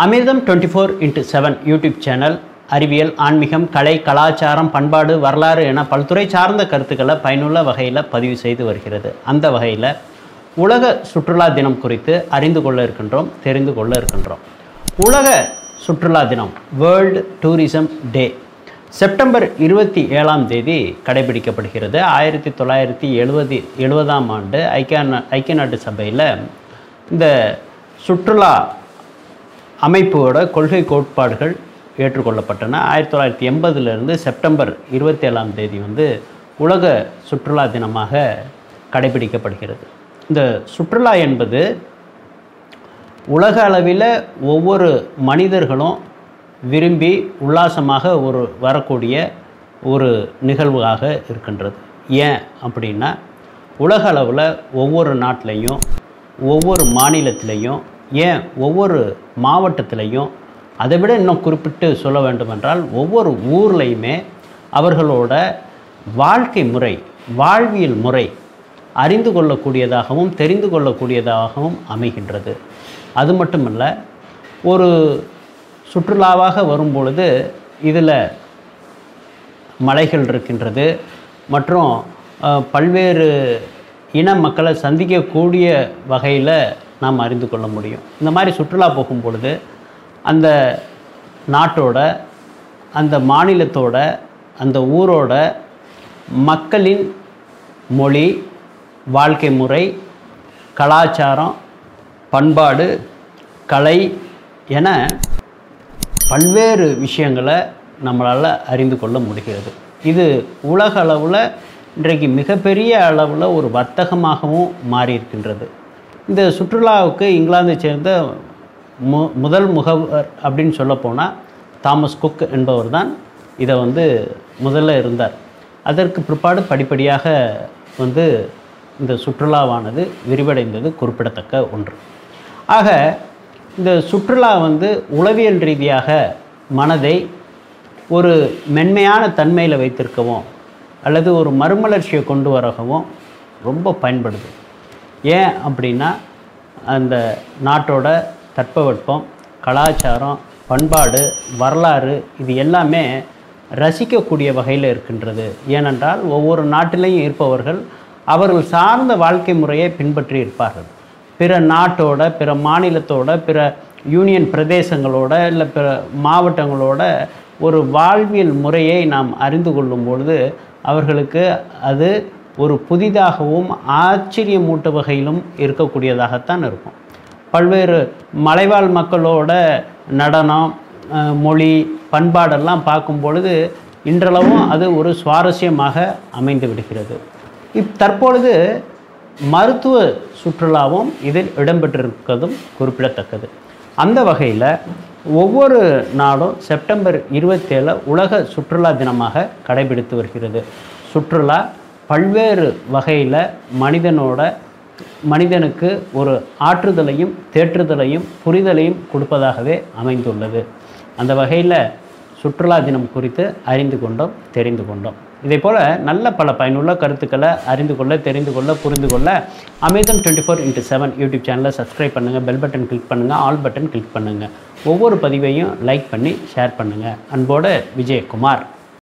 அமிர்தம் twenty four into seven YouTube channel அறிவியல் ஆன்மீகம் கலை கலாச்சாரம் பண்பாடு வரலாறு என பல்துறை சார்ந்த கருத்துக்களை பயனுள்ள வகையில் பதிவு செய்து வருகிறது அந்த வகையில் உலக சுற்றுலா தினம் குறித்து அறிந்து கொள்ள இருக்கின்றோம் தெரிந்து கொள்ள இருக்கின்றோம் உலக சுற்றுலா தினம் வேர்ல்டு டூரிசம் டே செப்டம்பர் இருபத்தி ஏழாம் தேதி கடைபிடிக்கப்படுகிறது ஆயிரத்தி தொள்ளாயிரத்தி எழுபது எழுபதாம் ஆண்டு ஐக்கிய நா- ஐக்கிய நாட்டு சபையில் இந்த சுற்றுலா அமைப்போட கொள்கை கோட்பாடுகள் ஏற்றுக்கொள்ளப்பட்டன ஆயிரத்தி தொள்ளாயிரத்தி எண்பதுலேருந்து செப்டம்பர் இருபத்தி ஏழாம் தேதி வந்து உலக சுற்றுலா தினமாக கடைபிடிக்கப்படுகிறது இந்த சுற்றுலா என்பது உலக அளவில் ஒவ்வொரு மனிதர்களும் விரும்பி உல்லாசமாக ஒரு வரக்கூடிய ஒரு நிகழ்வாக இருக்கின்றது ஏன் அப்படின்னா உலக அளவில் ஒவ்வொரு நாட்டிலையும் ஒவ்வொரு மாநிலத்திலையும் ஏன் ஒவ்வொரு மாவட்டத்திலையும் அதை விட இன்னும் குறிப்பிட்டு சொல்ல வேண்டுமென்றால் ஒவ்வொரு ஊர்லேயுமே அவர்களோட வாழ்க்கை முறை வாழ்வியல் முறை அறிந்து கொள்ளக்கூடியதாகவும் தெரிந்து கொள்ளக்கூடியதாகவும் அமைகின்றது அது மட்டுமல்ல ஒரு சுற்றுலாவாக வரும்பொழுது இதில் மலைகள் இருக்கின்றது மற்றும் அஹ், பல்வேறு இன மக்களை சந்திக்கக்கூடிய வகையில் நாம் அறிந்து கொள்ள முடியும் இந்த மாதிரி சுற்றுலா போகும் பொழுது அந்த நாட்டோட அந்த மாநிலத்தோட அந்த ஊரோட மக்களின் மொழி வாழ்க்கை முறை கலாச்சாரம் பண்பாடு கலை என பல்வேறு விஷயங்களை நம்மளால் அறிந்து கொள்ள முடிகிறது இது உலக அளவில் இன்றைக்கு மிகப்பெரிய அளவில் ஒரு வர்த்தகமாகவும் மாறி இருக்கின்றது இந்த சுற்றுலாவுக்கு இங்கிலாந்தை சேர்ந்த மு முதல் முகவர் அப்படின்னு சொல்லப்போனால் தாமஸ் குக் என்பவர் தான் இதை வந்து முதல்ல இருந்தார் அதற்கு பிற்பாடு படிப்படியாக வந்து இந்த சுற்றுலாவானது விரிவடைந்தது குறிப்பிடத்தக்க ஒன்று ஆக இந்த சுற்றுலா வந்து உளவியல் ரீதியாக மனதை ஒரு மென்மையான தன்மையில் வைத்திருக்கவும் அல்லது ஒரு மறுமலர்ச்சியை கொண்டு வரவும் ரொம்ப பயன்படுது ஏன் அப்படின்னா அந்த நாட்டோட தட்பவெட்பம் கலாச்சாரம் பண்பாடு வரலாறு இது எல்லாமே ரசிக்கக்கூடிய வகையில் இருக்கின்றது ஏனென்றால் ஒவ்வொரு நாட்டிலையும் இருப்பவர்கள் அவர்கள் சார்ந்த வாழ்க்கை முறையை பின்பற்றி இருப்பார்கள் பிற நாட்டோட பிற மாநிலத்தோட பிற யூனியன் பிரதேசங்களோட இல்லை பிற மாவட்டங்களோட ஒரு வாழ்வியல் முறையை நாம் அறிந்து கொள்ளும் பொழுது அவர்களுக்கு அது ஒரு புதிதாகவும் ஆச்சரியமூட்ட வகையிலும் இருக்கக்கூடியதாகத்தான் இருக்கும் பல்வேறு மலைவாழ் மக்களோட நடனம் அஹ், மொழி பண்பாடெல்லாம் பார்க்கும் பொழுது இன்றளவும் அது ஒரு சுவாரஸ்யமாக அமைந்து விடுகிறது இப் தற்பொழுது மருத்துவ சுற்றுலாவும் இதில் இடம்பெற்றிருப்பதும் குறிப்பிடத்தக்கது அந்த வகையில் ஒவ்வொரு நாடும் செப்டம்பர் இருபத்தேழு உலக சுற்றுலா தினமாக கடைபிடித்து வருகிறது சுற்றுலா பல்வேறு வகையில் மனிதனோட மனிதனுக்கு ஒரு ஆற்றுதலையும் தேற்றுதலையும் புரிதலையும் கொடுப்பதாகவே அமைந்துள்ளது அந்த வகையில் சுற்றுலா தினம் குறித்து அறிந்து கொண்டோம் தெரிந்து கொண்டோம் இதே போல் நல்ல பல பயனுள்ள கருத்துக்களை அறிந்து கொள்ள தெரிந்து கொள்ள புரிந்து கொள்ள அமேதன் twenty four into seven YouTube சேனலை சப்ஸ்கிரைப் பண்ணுங்கள் பெல் பட்டன் கிளிக் பண்ணுங்கள் ஆல் பட்டன் கிளிக் பண்ணுங்கள் ஒவ்வொரு பதிவையும் லைக் பண்ணி ஷேர் பண்ணுங்கள் அன்போடு விஜயகுமார்